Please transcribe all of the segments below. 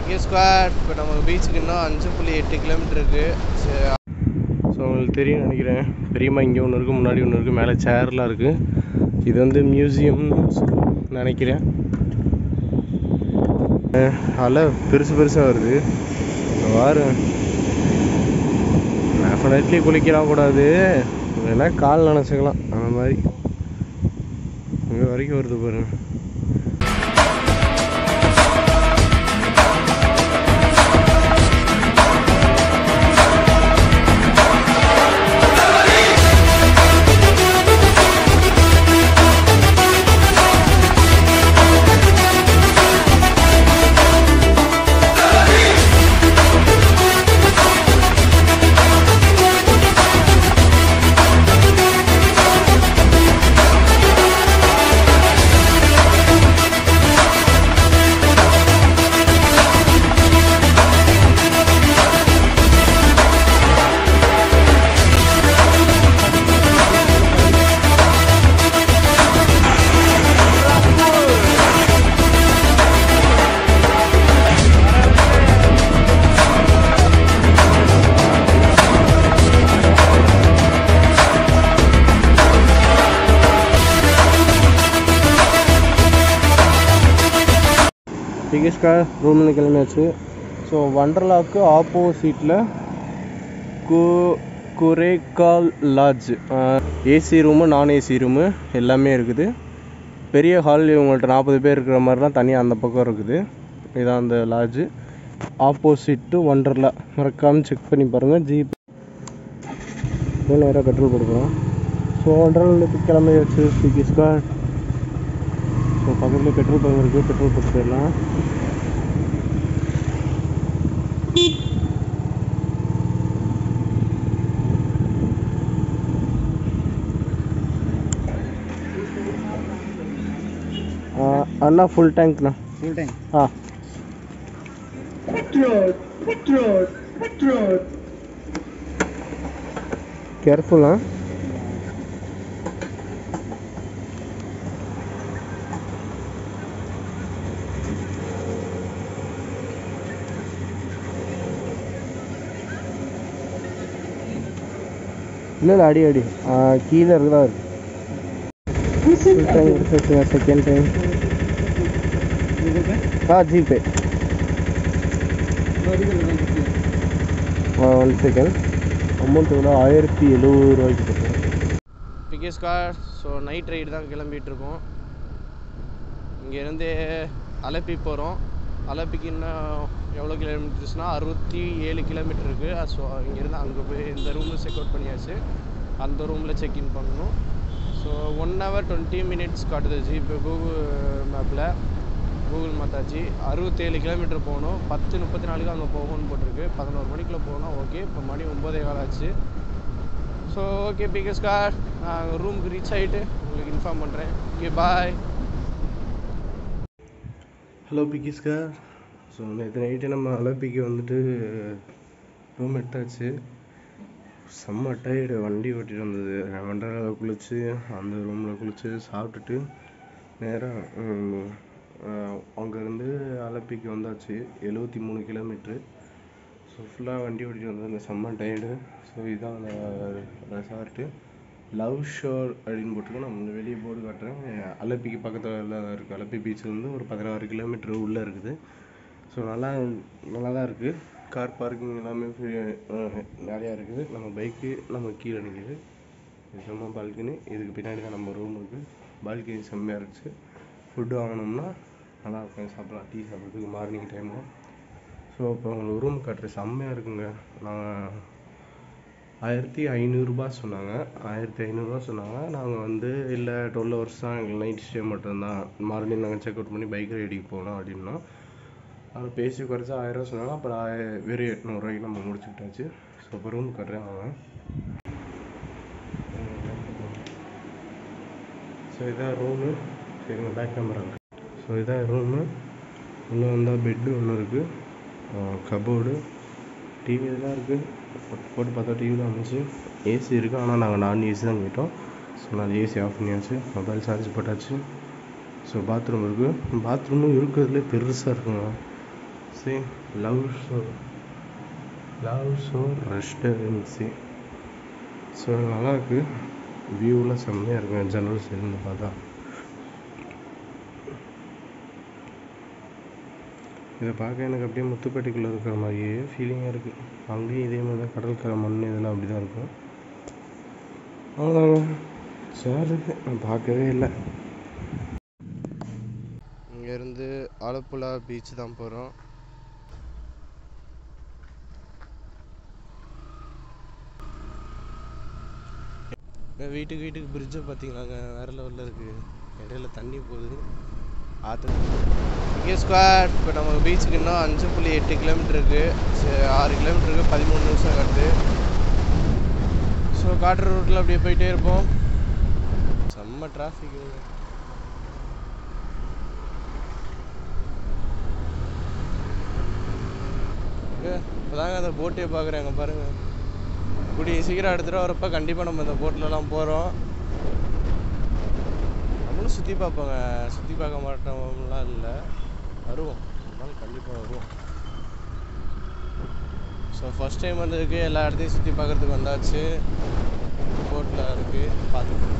இங்கே ஸ்கொயர் இப்போ நம்ம பீச்சுக்கு இன்னும் அஞ்சு புள்ளி எட்டு கிலோமீட்டர் இருக்குது ஸோ உங்களுக்கு தெரியும் நினைக்கிறேன் பெரியம்மா இங்கே ஒன்று இருக்குது முன்னாடி ஒன்று இருக்குது மேலே சேர்லாம் இருக்குது இது வந்து மியூசியம்னு நினைக்கிறேன் அஹ் அலை பெருசு பெருசாக வருது வாரு டெஃபினெட்லி குளிக்கலாம் கூடாது வேணா கால் நினச்சிக்கலாம் அந்த மாதிரி இங்கே வரைக்கும் வருது பாருங்க டிகேஷ்கா ரூமில் கிளம்பியாச்சு ஸோ வண்டர்லாவுக்கு ஆப்போசிட்டில் கு குரேகால் லாட்ஜ் ஏசி ரூமு நான் ஏசி ரூமு எல்லாமே இருக்குது பெரிய ஹால் இவங்கள்ட்ட நாற்பது பேர் இருக்கிற மாதிரிலாம் தனியாக அந்த பக்கம் இருக்குது இதான் அந்த லாட்ஜு ஆப்போசிட் டு வண்டர்லா மறக்காமல் செக் பண்ணி பாருங்கள் ஜீப் நேராக பெட்ரோல் கொடுக்குறோம் ஸோ வண்டர்லாவுக்கு கிளம்பியாச்சு டிகேஷ்கா ஸோ பக்கத்தில் பெட்ரோல் பங்க் இருக்குது பெட்ரோல் போட்டு போயிடலாம் ஆ, அண்ணா ஃபுல் டேங்க்ண்ணா ஃபுல் டைம் ஆ கேர்ஃபுல்லா இல்லை இல்லை அடி அடி ஆ, கீழே இருக்குதா இருக்கு டைம் எடுத்து செகண்ட் டைம் ஆ ஜிபே ஒன் செகண்ட் அமௌண்ட் எவ்வளோ ஆயிரத்தி எழுபது ரூபாய்க்கு போட்டோம் பிகேஸ் கார் ஸோ நைட் ரைடு தான் கிளம்பிட்டு இருக்கோம் இங்கேருந்து அலப்பி போகிறோம் அலப்பிக்கு இன்னும் எவ்வளோ கிலோமீட்டர்ஸ்னால் அறுபத்தி ஏழு கிலோமீட்டர் இருக்குது ஸோ இங்கேருந்து அங்கே போய் இந்த ரூமில் செக் அவுட் பண்ணியாச்சு அந்த ரூமில் செக் இன் பண்ணணும் so one hour twenty minutes காட்டுது ஜிபே கூகுள் மேப்பில் கூகுள் மாத்தாச்சு அறுபத்தேழு கிலோமீட்டர் போகணும் பத்து முப்பத்தி நாலுக்கு அங்கே போகணும்னு போட்டிருக்கு பதினோரு மணிக்குள்ளே போனால் ஓகே இப்போ மணி ஒம்போதே கால் ஆச்சு ஸோ ஓகே பிகஸ் கார் நான் ரூமுக்கு ரீச் ஆகிட்டு உங்களுக்கு இன்ஃபார்ம் பண்ணுறேன் ஓகே பாய் ஹலோ பிகிஸ் கார் ஸோ நேற்று நைட்டு நம்ம அலப்பிக்கு வந்துட்டு ரூம் எடுத்தாச்சு செம்ம டயர்டு வண்டி ஓட்டிட்டு வந்தது வண்டராவில் குளிச்சு அந்த ரூமில் குளிச்சு சாப்பிட்டுட்டு நேராக அங்கேருந்து அலப்பிக்கு வந்தாச்சு எழுபத்தி மூணு கிலோமீட்ரு ஸோ ஃபுல்லாக வண்டி ஓட்டிட்டு வந்தது செம்ம டயர்டு ஸோ இதுதான் அந்த ரெசார்ட்டு லவ் ஷோர் அப்படின்னு போட்டிருக்கோம் நான் உங்களுக்கு வெளியே போர்டு காட்டுறேன் அலப்பிக்கு பக்கத்தில் தான் இருக்குது அலப்பி பீச்லேருந்து ஒரு பதினாறு கிலோமீட்டர் உள்ளே இருக்குது ஸோ நல்லா நல்லா தான் இருக்குது கார் பார்க்கிங் எல்லாமே free- அஹ் நிறையா இருக்குது நம்ம பைக்கு நம்ம கீழே நிற்கிது இது சும்மா பால்கனி இதுக்கு பின்னாடி தான் நம்ம ரூம் இருக்குது பால்கனி செம்மையாக இருந்துச்சு ஃபுட்டு வாங்கினோம்னா நல்லா உட்காந்து சாப்பிடலாம் டீ சாப்பிட்றதுக்கு மார்னிங் டைமில் ஸோ இப்போ உங்களுக்கு ரூம் காட்டுறேன் செம்மையாக இருக்குங்க நான் ஆயிரத்தி ஐநூறுரூபா சொன்னாங்க ஆயிரத்தி ஐநூறுரூவா சொன்னாங்க நாங்கள் வந்து இல்லை டுவெல் ஹவர்ஸ் தான் எங்களுக்கு நைட் ஸ்டே மட்டும்தான் மார்னிங் நாங்கள் செக் அவுட் பண்ணி பைக் ரைடிங் போகலாம் அப்படின்னோம் அது பேசி குறைச்சி ஆயிரரூவா சொன்னாங்க அப்புறம் ஆய- வெறும் எட்நூறுரூவாய்க்கு நம்ம முடிச்சுக்கிட்டாச்சு ஸோ இப்போ ரூம் கட்டுறேன் அவங்க ஸோ இதான் ரூமு சரிங்க பேக் கேமரா ஸோ இதான் ரூமு உள்ளே வந்தால் பெட்டு ஒன்று இருக்குது கபோர்டு டிவி இதெல்லாம் இருக்குது போட்டு பார்த்தா டிவியில் வந்துச்சு ஏசி இருக்குது ஆனால் நாங்கள் நான் ஏசி தான் கேட்டோம் ஸோ நான் ஏசி ஆஃப் பண்ணியாச்சு மொபைல் சார்ஜ் போட்டாச்சு ஸோ பாத்ரூம் இருக்குது பாத்ரூமும் இருக்கிறதுலே பெருசாக இருக்குங்க see love shore love shore ரெஸ்டாரன்சி ஸோ நல்லா இருக்கு வியூலாம் செம்மையாக இருக்கும் ஜன்னல் சைடுன்னு பார்த்தா இதை பார்க்க எனக்கு அப்படியே முத்துப்பேட்டைக்குள்ளே இருக்கிற மாதிரியே ஃபீலிங்காக இருக்குது அங்கேயும் இதே மாதிரி தான் கடற்கரை மண் இதெல்லாம் அப்படி தான் இருக்கும் அவ்வளோதாங்க சேர் இருக்கு நான் பார்க்கவே இல்லை இங்கேருந்து ஆலப்புழா பீச் தான் போகிறோம் வீட்டுக்கு வீட்டுக்கு பிரிட்ஜை பார்த்தீங்களாங்க வேற லெவலில் இருக்குது இடையில தண்ணி போகுது ஆற்று இங்கே ஸ்கொயர் இப்போ நம்ம பீச்சுக்கு இன்னும் அஞ்சு புள்ளி எட்டு கிலோமீட்டர் இருக்குது ஆறு கிலோமீட்டருக்கு பதிமூணு நிமிஷம் வருது ஸோ காட்டுற ரூட்டில் அப்படியே போயிட்டே இருப்போம் செம்ம டிராஃபிக் இப்போதாங்க அந்த போட்டே பார்க்குறேங்க பாருங்கள் கூடிய சீக்கிரம் எடுத்துகிட்டு வரப்போ கண்டிப்பாக நம்ம இந்த போட்லலாம் போகிறோம் நம்மளும் சுற்றி பார்ப்போங்க சுற்றி பார்க்க மாட்டோம்லாம் இல்லை வருவோம் ஒரு நாள் கண்டிப்பாக வருவோம் ஸோ ஃபஸ்ட் டைம் வந்ததுக்கு எல்லா இடத்தையும் சுற்றி பார்க்குறதுக்கு வந்தாச்சு போட்டில் இருக்குது பார்த்துக்கணும்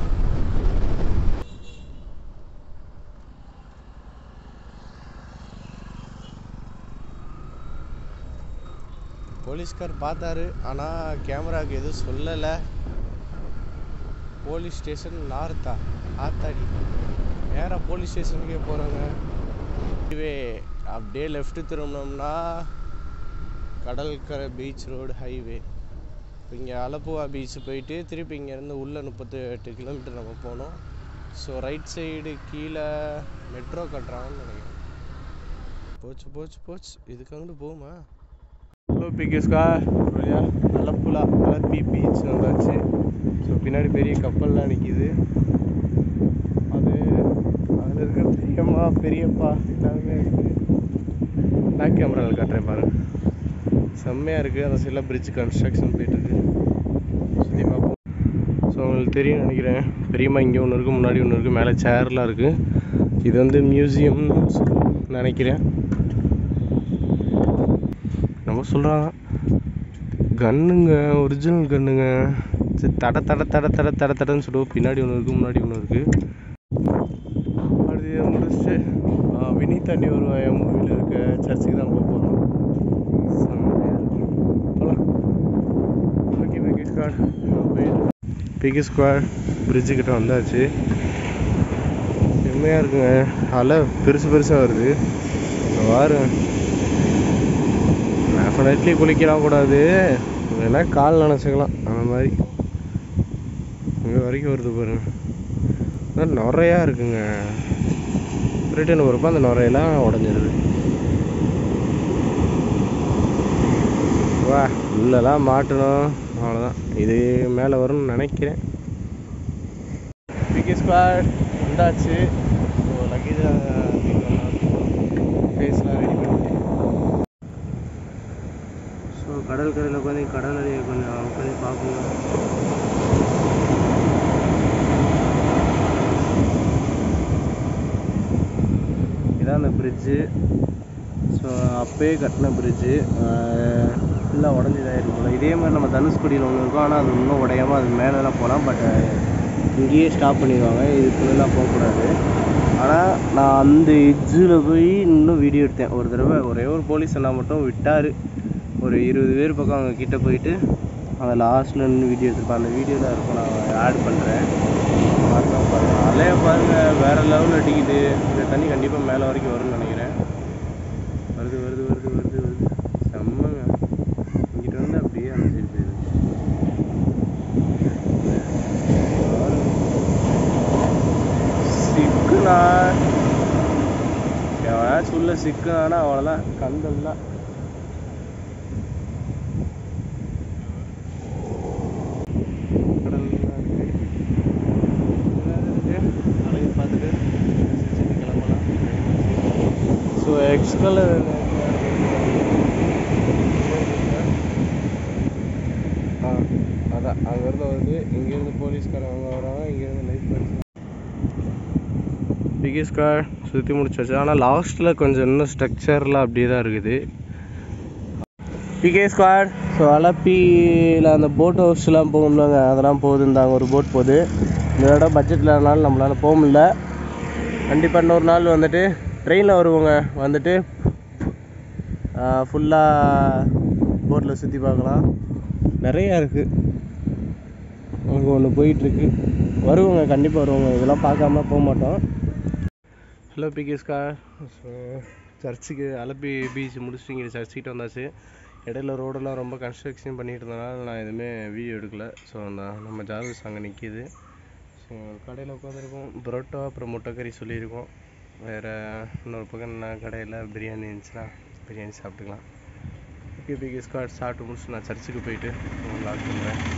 போலீஸ்கார் பார்த்தாரு ஆனால் கேமராவுக்கு எதுவும் சொல்லலை போலீஸ் ஸ்டேஷன் நார்த்தா ஆத்தாடி நேராக போலீஸ் ஸ்டேஷனுக்கே போகிறாங்க இதுவே அப்படியே லெஃப்ட்டு திரும்பினோம்னா கடற்கரை பீச் ரோடு ஹைவே இப்போ இங்கே அலப்புவா பீச் போயிட்டு திருப்பி இங்கேருந்து உள்ளே முப்பத்தி எட்டு கிலோமீட்டர் நம்ம போனோம் ஸோ ரைட் சைடு கீழே மெட்ரோ கட்டுறாங்கன்னு நினைக்கிறேன் போச்சு போச்சு போச்சு இதுக்கு அங்கிட்டு போகுமா ஹலோ பிகேஸ்கா வழியா அலப்புலா அலப்பி பீச் வந்தாச்சு ஸோ பின்னாடி பெரிய கப்பல்லாம் நிற்கிது அது அதில் இருக்கிற பெரியம்மா பெரியப்பா எல்லாருமே இருக்குது பேக் கேமராவில் காட்டுறேன் பாரு செம்மையாக இருக்குது அந்த சைடில் பிரிட்ஜ் கன்ஸ்ட்ரக்ஷன் போயிட்டுருக்கு சுற்றி பார்ப்போம் ஸோ உங்களுக்கு தெரியும் நினைக்கிறேன் பெரியம்மா இங்கே ஒன்று இருக்குது முன்னாடி ஒன்று இருக்குது மேலே சேர்லாம் இருக்குது இது வந்து மியூசியம்னு நினைக்கிறேன் நம்ம சொல்கிறாங்க கன்னுங்க ஒரிஜினல் கன்னுங்க சரி தட தட தட தட தட தடன்னு சொல்லுவோம் பின்னாடி ஒன்று இருக்குது முன்னாடி ஒன்று இருக்குது அடுத்து இதை முடிச்சுட்டு ஆ, வினீத் அண்டி வருவாய மூவியில் இருக்க சர்ச்சுக்கு தான் போக போகிறோம் போகலாம் ஓகே பிகி ஸ்குவாட் பிகி ஸ்குவாட் பிரிட்ஜு கிட்ட வந்தாச்சு செம்மையாக இருக்குங்க அலை பெருசு பெருசாக வருது இங்க பாருங்க டெஃபினெட்லி குளிக்கலாம் கூடாது வேணா கால் நினச்சிக்கலாம் அந்த மாதிரி இங்கே வரைக்கும் வருது பாருங்க ஆனால் நுறையா இருக்குங்க ரிட்டர்ன் வரப்போ அந்த நுரையெல்லாம் உடஞ்சிருது வா உள்ளெல்லாம் மாட்டணும் அவ்வளோதான் இது மேலே வரும்னு நினைக்கிறேன் பிகே ஸ்குவாட் வந்தாச்சு ஸோ லக்கேஜ் ஃபேஸ்லாம் ரெடி பண்ணிட்டேன் ஸோ கடல் கரையில் உட்காந்து கடல் அலையை கொஞ்சம் உட்காந்து பார்ப்போங்க இதான் அந்த பிரிட்ஜு ஸோ அப்பயே கட்டின பிரிட்ஜு ஃபுல்லாக உடஞ்சிதான் இருக்கும் இதே மாதிரி நம்ம தனுஷ்கோடியில் ஒன்று இருக்கும் ஆனால் அது இன்னும் உடையாமல் அது மேலெலாம் போகலாம் பட் இங்கேயே ஸ்டாப் பண்ணிடுவாங்க இதுக்குள்ளெல்லாம் போகக்கூடாது ஆனால் நான் அந்த எட்ஜில் போய் இன்னும் வீடியோ எடுத்தேன் ஒரு தடவை ஒரே ஒரு போலீஸ் அண்ணா மட்டும் விட்டார் ஒரு இருபது பேர் பக்கம் அவங்க கிட்ட போயிட்டு அந்த லாஸ்ட்டில் நின்று வீடியோ எடுத்துருப்பேன் அந்த வீடியோவில் இருக்கும் நான் ஆட் பண்ணுறேன் பார்த்தோம் பாருங்க அலைய பாருங்க வேற லெவலில் அடிக்குது இந்த தண்ணி கண்டிப்பாக மேலே வரைக்கும் வரும்னு நினைக்கிறேன் வருது வருது வருது வருது வருது செம்மங்க இங்கிட்ட வந்து அப்படியே அந்த சைடு போயிடுது சிக்குனா எவனாச்சும் உள்ள சிக்குனானா அவ்வளோதான் கந்தல் தான் கடல்லாம் இருக்கு. இதெல்லாம் இருக்கு. அழகை பார்த்துட்டு ரசிச்சுட்டு கிளம்பலாம் ஸோ எக்ஸ் கலர் ஆ அதான் அங்கேருந்து வருது இங்கேருந்து போலீஸ்காரங்க வராங்க இங்கேருந்து லைஃப் படிச்சு பிகேஸ்கார் ஸோ சுற்றி முடிச்சாச்சு ஆனால் லாஸ்ட்டில் கொஞ்சம் இன்னும் ஸ்ட்ரக்சர்லாம் அப்படியே தான் இருக்குது பிகே ஸ்குவாட் ஸோ அலப்பியில் அந்த போட் ஹவுஸ்லாம் போகணுங்க அதெல்லாம் போகுது இருந்தாங்க ஒரு போட் போகுது இந்த இடம் பட்ஜெட்டில் இருந்தாலும் நம்மளால் போக முடியல கண்டிப்பாக இன்னொரு நாள் வந்துட்டு ட்ரெயினில் வருவோங்க வந்துட்டு ஃபுல்லாக போட்டில் சுற்றி பார்க்கலாம் நிறையா இருக்குது அங்கே ஒன்று போயிட்டுருக்கு வருவோங்க கண்டிப்பாக வருவோங்க இதெல்லாம் பார்க்காம போக மாட்டோம் ஹலோ பிகேஸ்கா ஸோ சர்ச்சுக்கு அலப்பி பீச் முடிச்சுட்டு இங்கே சர்ச்சுக்கிட்ட வந்தாச்சு இடையில ரோடெல்லாம் ரொம்ப கன்ஸ்ட்ரக்ஷன் பண்ணிட்டு இருந்தனால நான் எதுவுமே வீடியோ எடுக்கல ஸோ அந்த நம்ம ஜாதஸ் அங்கே நிற்கிது ஸோ கடையில் உட்காந்துருக்கோம் பரோட்டா அப்புறம் முட்டைக்கறி சொல்லியிருக்கோம் வேறு இன்னொரு பக்கம் என்ன கடையில் பிரியாணி இருந்துச்சுன்னா பிரியாணி சாப்பிட்டுக்கலாம் ஓகே பிகேஸ்கா சாப்பிட்டு முடிச்சு நான் சர்ச்சுக்கு போயிட்டு லாக் பண்ணுறேன்